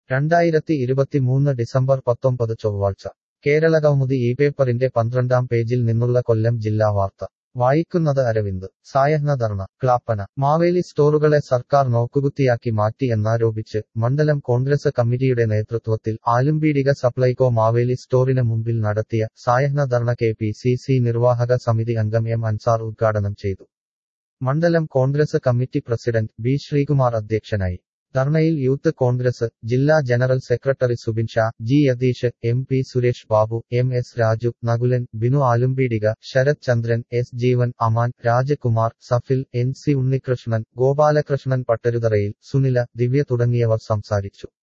രണ്ടായിരത്തി ഇരുപത്തിമൂന്ന് ഡിസംബർ പത്തൊമ്പത് ചൊവ്വാഴ്ച കേരള കൗമുദി ഈ പേപ്പറിന്റെ പന്ത്രണ്ടാം പേജിൽ നിന്നുള്ള കൊല്ലം ജില്ലാ വാർത്ത വായിക്കുന്നത് അരവിന്ദ് സായഹ്ന ധർണ ക്ലാപ്പന മാവേലി സ്റ്റോറുകളെ സർക്കാർ നോക്കുകുത്തിയാക്കി മാറ്റി എന്നാരോപിച്ച് മണ്ഡലം കോൺഗ്രസ് കമ്മിറ്റിയുടെ നേതൃത്വത്തിൽ ആലുംപീടിക സപ്ലൈകോ മാവേലി സ്റ്റോറിന് മുമ്പിൽ നടത്തിയ സായഹ്ന dharna K P C C നിർവാഹക സമിതി അംഗം എം അൻസാർ ഉദ്ഘാടനം ചെയ്തു മണ്ഡലം Congress committee president B Sreekumar അധ്യക്ഷനായി ധർണയിൽ യൂത്ത് കോൺഗ്രസ് ജില്ലാ general secretary Subin Sha G Yatheesh M P Suresh Babu M S Raju Nakulan Binu Alumpeedika Sarath Chandran S Jeevan Aman Rajakumar Safil N C Unnikrishnan Gopalakrishnan Pattaruthurayil Sunila Divya തുടങ്ങിയവർ സംസാരിച്ചു